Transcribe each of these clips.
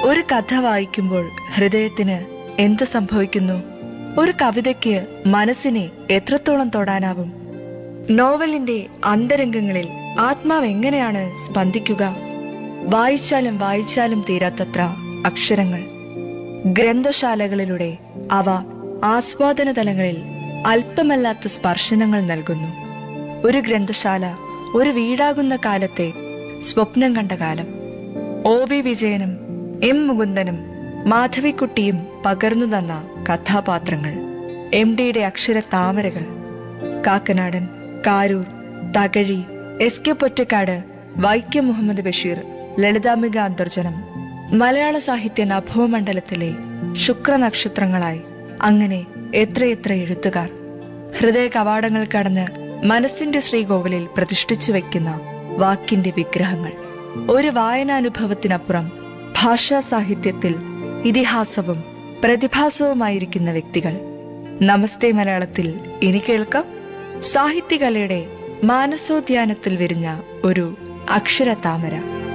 ഒരു കഥ വായിക്കുമ്പോൾ ഹൃദയത്തിന് എന്ത് സംഭവിക്കുന്നു ഒരു കവിതയ്ക്ക് മനസ്സിനെ എത്രത്തോളം തൊടാനാവും നോവലിന്റെ അന്തരംഗങ്ങളിൽ ആത്മാവ് എങ്ങനെയാണ് സ്പന്ദിക്കുക വായിച്ചാലും വായിച്ചാലും തീരാത്തത്ര അക്ഷരങ്ങൾ ഗ്രന്ഥശാലകളിലൂടെ അവ ആസ്വാദന തലങ്ങളിൽ അല്പമല്ലാത്ത സ്പർശനങ്ങൾ നൽകുന്നു ഒരു ഗ്രന്ഥശാല ഒരു വീടാകുന്ന കാലത്തെ സ്വപ്നം കണ്ട കാലം ഒ വി വിജയനും എം മുകുന്ദനും മാധവിക്കുട്ടിയും പകർന്നു തന്ന കഥാപാത്രങ്ങൾ എം ഡിയുടെ അക്ഷര താമരകൾ കാക്കനാടൻ കാരൂർ തകഴി എസ് കെ പൊറ്റക്കാട് വൈക്കം മുഹമ്മദ് ബഷീർ ലളിതാംബിക അന്തർജനം മലയാള സാഹിത്യ നഭോമണ്ഡലത്തിലെ ശുക്രനക്ഷത്രങ്ങളായി അങ്ങനെ എത്രയെത്ര എഴുത്തുകാർ ഹൃദയ കവാടങ്ങൾ കടന്ന് മനസ്സിന്റെ ശ്രീകോവിലിൽ പ്രതിഷ്ഠിച്ചു വെക്കുന്ന വാക്കിന്റെ വിഗ്രഹങ്ങൾ ഒരു വായനാനുഭവത്തിനപ്പുറം ഭാഷാ സാഹിത്യത്തിൽ ഇതിഹാസവും പ്രതിഭാസവുമായിരിക്കുന്ന വ്യക്തികൾ നമസ്തേ മലയാളത്തിൽ ഇനി കേൾക്കാം സാഹിത്യകലയുടെ മാനസോദ്യാനത്തിൽ വിരിഞ്ഞ ഒരു അക്ഷര താമര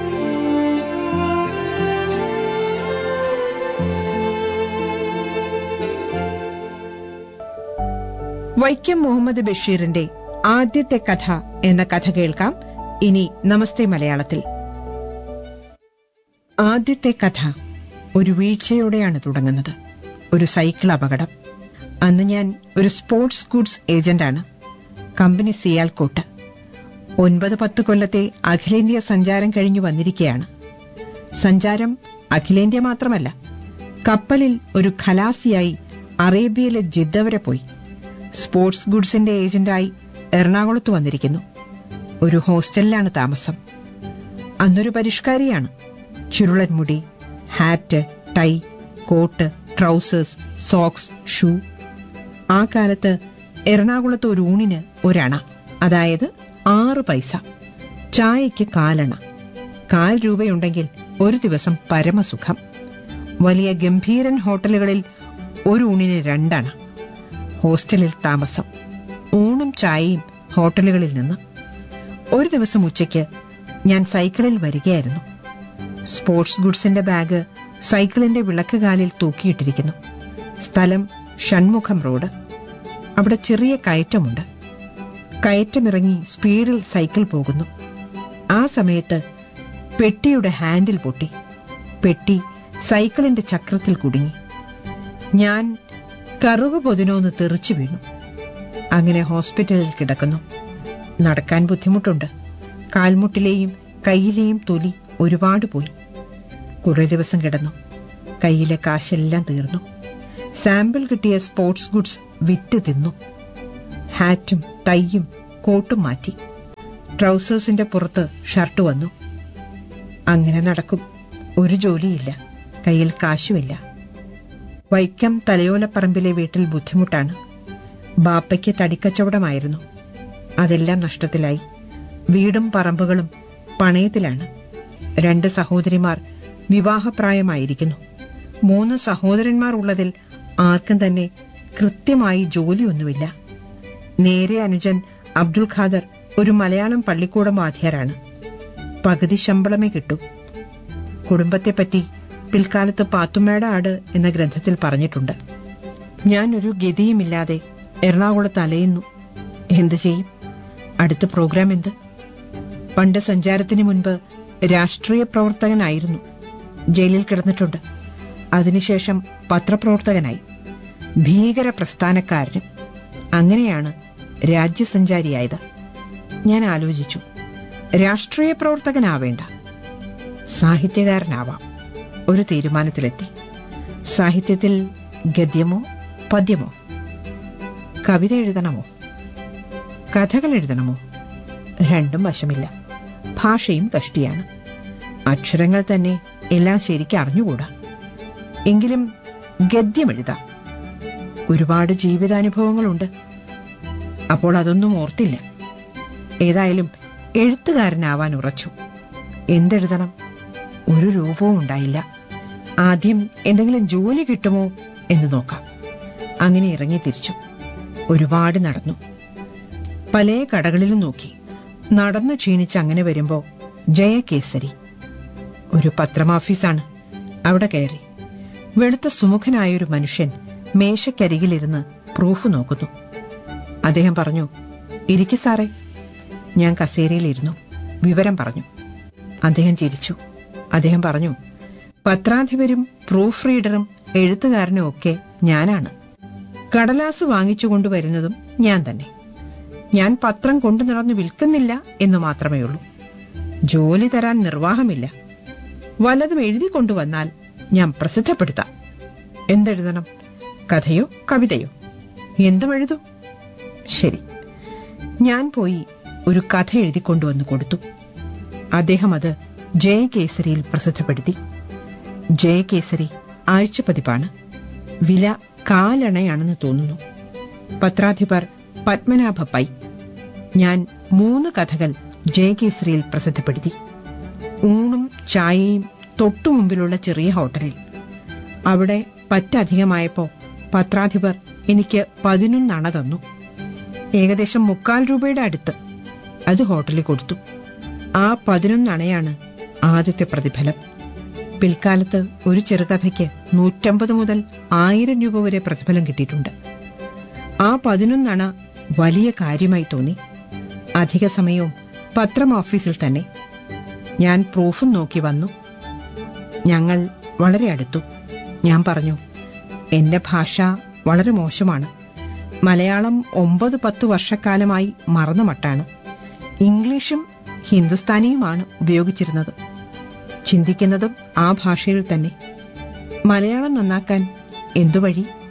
വൈക്കം മുഹമ്മദ് ബഷീറിന്റെ ആദ്യത്തെ കഥ എന്ന കഥ കേൾക്കാം ഇനി നമസ്തേ മലയാളത്തിൽ ആദ്യത്തെ കഥ ഒരു വീഴ്ചയോടെയാണ് തുടങ്ങുന്നത് ഒരു സൈക്കിൾ അപകടം അന്ന് ഞാൻ ഒരു സ്പോർട്സ് ഗുഡ്സ് ഏജന്റാണ് കമ്പനി സിയാൽക്കോട്ട് ഒൻപത് പത്ത് കൊല്ലത്തെ അഖിലേന്ത്യാ സഞ്ചാരം കഴിഞ്ഞു വന്നിരിക്കുകയാണ് സഞ്ചാരം അഖിലേന്ത്യ മാത്രമല്ല കപ്പലിൽ ഒരു ഖലാസിയായി അറേബ്യയിലെ ജിദ്ദ വരെ പോയി സ്പോർട്സ് ഗുഡ്സിന്റെ ഏജന്റായി എറണാകുളത്ത് വന്നിരിക്കുന്നു ഒരു ഹോസ്റ്റലിലാണ് താമസം അന്നൊരു പരിഷ്കാരിയാണ് ചുരുളൻ മുടി hat tie coat trousers socks shoe ആ കാലത്ത് എറണാകുളത്ത് ഒരു ഊണിന് ഒരണ അതായത് ആറ് പൈസ ചായയ്ക്ക് കാലണ കാൽ രൂപയുണ്ടെങ്കിൽ ഒരു ദിവസം പരമസുഖം വലിയ ഗംഭീരൻ ഹോട്ടലുകളിൽ ഒരു ഊണിന് രണ്ടണ ഹോസ്റ്റലിൽ താമസം ഊണും ചായയും ഹോട്ടലുകളിൽ നിന്ന് ഒരു ദിവസം ഉച്ചയ്ക്ക് ഞാൻ സൈക്കിളിൽ വരികയായിരുന്നു സ്പോർട്സ് ഗുഡ്സിന്റെ ബാഗ് സൈക്കിളിന്റെ വിളക്ക് കാലിൽ തൂക്കിയിട്ടിരിക്കുന്നു സ്ഥലം ഷൺമുഖം റോഡ് അവിടെ ചെറിയ കയറ്റമുണ്ട് കയറ്റമിറങ്ങി സ്പീഡിൽ സൈക്കിൾ പോകുന്നു ആ സമയത്ത് പെട്ടിയുടെ ഹാൻഡിൽ പൊട്ടി പെട്ടി സൈക്കിളിന്റെ ചക്രത്തിൽ കുടുങ്ങി ഞാൻ കറുകു പൊതിനോന്ന് തെറിച്ചു വീണു അങ്ങനെ ഹോസ്പിറ്റലിൽ കിടക്കുന്നു നടക്കാൻ ബുദ്ധിമുട്ടുണ്ട് കാൽമുട്ടിലെയും കയ്യിലെയും തൊലി ഒരുപാട് പോയി കുറെ ദിവസം കിടന്നു കയ്യിലെ കാശെല്ലാം തീർന്നു സാമ്പിൾ കിട്ടിയ സ്പോർട്സ് ഗുഡ്സ് വിറ്റ് തിന്നു ഹാറ്റും ടൈയും കോട്ടും മാറ്റി ട്രൗസേഴ്സിന്റെ പുറത്ത് ഷർട്ട് വന്നു അങ്ങനെ നടക്കും ഒരു ജോലിയില്ല കയ്യിൽ കാശുമില്ല വൈക്കം തലയോലപ്പറമ്പിലെ വീട്ടിൽ ബുദ്ധിമുട്ടാണ് ബാപ്പയ്ക്ക് തടിക്കച്ചവടമായിരുന്നു അതെല്ലാം നഷ്ടത്തിലായി വീടും പറമ്പുകളും പണയത്തിലാണ് രണ്ട് സഹോദരിമാർ വിവാഹപ്രായമായിരിക്കുന്നു മൂന്ന് സഹോദരന്മാർ ഉള്ളതിൽ ആർക്കും തന്നെ കൃത്യമായി ജോലിയൊന്നുമില്ല നേരെ അനുജൻ അബ്ദുൽ ഖാദർ ഒരു മലയാളം പള്ളിക്കൂടം വാദ്യാരാണ് പകുതി ശമ്പളമേ കിട്ടൂ കുടുംബത്തെപ്പറ്റി പിൽക്കാലത്ത് പാത്തുമ്മേട ആട് എന്ന ഗ്രന്ഥത്തിൽ പറഞ്ഞിട്ടുണ്ട് ഞാനൊരു ഗതിയുമില്ലാതെ എറണാകുളത്ത് അലയുന്നു എന്തു ചെയ്യും അടുത്ത പ്രോഗ്രാം എന്ത് പണ്ട് സഞ്ചാരത്തിന് മുൻപ് രാഷ്ട്രീയ പ്രവർത്തകനായിരുന്നു ജയിലിൽ കിടന്നിട്ടുണ്ട് അതിനുശേഷം പത്രപ്രവർത്തകനായി ഭീകര പ്രസ്ഥാനക്കാരനും അങ്ങനെയാണ് രാജ്യസഞ്ചാരിയായത് ഞാൻ ആലോചിച്ചു രാഷ്ട്രീയ പ്രവർത്തകനാവേണ്ട സാഹിത്യകാരനാവാം ഒരു തീരുമാനത്തിലെത്തി സാഹിത്യത്തിൽ ഗദ്യമോ പദ്യമോ കവിത എഴുതണമോ കഥകൾ എഴുതണമോ രണ്ടും വശമില്ല ഭാഷയും കഷ്ടിയാണ് അക്ഷരങ്ങൾ തന്നെ എല്ലാം ശരിക്കും അറിഞ്ഞുകൂടാ എങ്കിലും ഗദ്യം എഴുതാം ഒരുപാട് ജീവിതാനുഭവങ്ങളുണ്ട് അപ്പോൾ അതൊന്നും ഓർത്തില്ല ഏതായാലും എഴുത്തുകാരനാവാൻ ഉറച്ചു എന്തെഴുതണം ഒരു രൂപവും ഉണ്ടായില്ല ആദ്യം എന്തെങ്കിലും ജോലി കിട്ടുമോ എന്ന് നോക്കാം അങ്ങനെ ഇറങ്ങി തിരിച്ചു ഒരുപാട് നടന്നു പല കടകളിലും നോക്കി നടന്ന് ക്ഷീണിച്ച് അങ്ങനെ വരുമ്പോ ജയകേസരി ഒരു പത്രമാഫീസാണ് അവിടെ കയറി വെളുത്ത സുമുഖനായൊരു മനുഷ്യൻ മേശക്കരികിലിരുന്ന് പ്രൂഫ് നോക്കുന്നു അദ്ദേഹം പറഞ്ഞു ഇരിക്കു സാറേ ഞാൻ കസേരയിലിരുന്നു വിവരം പറഞ്ഞു അദ്ദേഹം ചിരിച്ചു അദ്ദേഹം പറഞ്ഞു പത്രാധിപരും പ്രൂഫ് റീഡറും എഴുത്തുകാരനും ഒക്കെ ഞാനാണ് കടലാസ് വാങ്ങിച്ചു കൊണ്ടുവരുന്നതും ഞാൻ തന്നെ ഞാൻ പത്രം കൊണ്ടു നടന്ന് വിൽക്കുന്നില്ല എന്ന് മാത്രമേ ഉള്ളൂ ജോലി തരാൻ നിർവാഹമില്ല വല്ലതും എഴുതി കൊണ്ടുവന്നാൽ ഞാൻ പ്രസിദ്ധപ്പെടുത്താം എന്തെഴുതണം കഥയോ കവിതയോ എന്തും എഴുതൂ ശരി ഞാൻ പോയി ഒരു കഥ എഴുതി കൊണ്ടുവന്ന് കൊടുത്തു അദ്ദേഹം അത് ജയകേസരിയിൽ പ്രസിദ്ധപ്പെടുത്തി ജയകേസരി ആഴ്ചപ്പതിപ്പാണ് വില കാലണയാണെന്ന് തോന്നുന്നു പത്രാധിപർ പത്മനാഭ പൈ ഞാൻ മൂന്ന് കഥകൾ ജയകേസരിയിൽ പ്രസിദ്ധപ്പെടുത്തി ഊണും ചായയും തൊട്ടു മുമ്പിലുള്ള ചെറിയ ഹോട്ടലിൽ അവിടെ പറ്റധികമായപ്പോ പത്രാധിപർ എനിക്ക് പതിനൊന്നണ തന്നു ഏകദേശം മുക്കാൽ രൂപയുടെ അടുത്ത് അത് ഹോട്ടലിൽ കൊടുത്തു ആ പതിനൊന്നണയാണ് ആദ്യത്തെ പ്രതിഫലം പിൽക്കാലത്ത് ഒരു ചെറുകഥയ്ക്ക് നൂറ്റമ്പത് മുതൽ ആയിരം രൂപ വരെ പ്രതിഫലം കിട്ടിയിട്ടുണ്ട് ആ പതിനൊന്നണ വലിയ കാര്യമായി തോന്നി അധിക സമയവും പത്രം ഓഫീസിൽ തന്നെ ഞാൻ പ്രൂഫും നോക്കി വന്നു ഞങ്ങൾ വളരെ അടുത്തു ഞാൻ പറഞ്ഞു എന്റെ ഭാഷ വളരെ മോശമാണ് മലയാളം ഒമ്പത് പത്ത് വർഷക്കാലമായി മറന്ന മട്ടാണ് ഇംഗ്ലീഷും ഹിന്ദുസ്ഥാനിയുമാണ് ഉപയോഗിച്ചിരുന്നത് ചിന്തിക്കുന്നതും ആ ഭാഷയിൽ തന്നെ മലയാളം നന്നാക്കാൻ എന്തു വഴി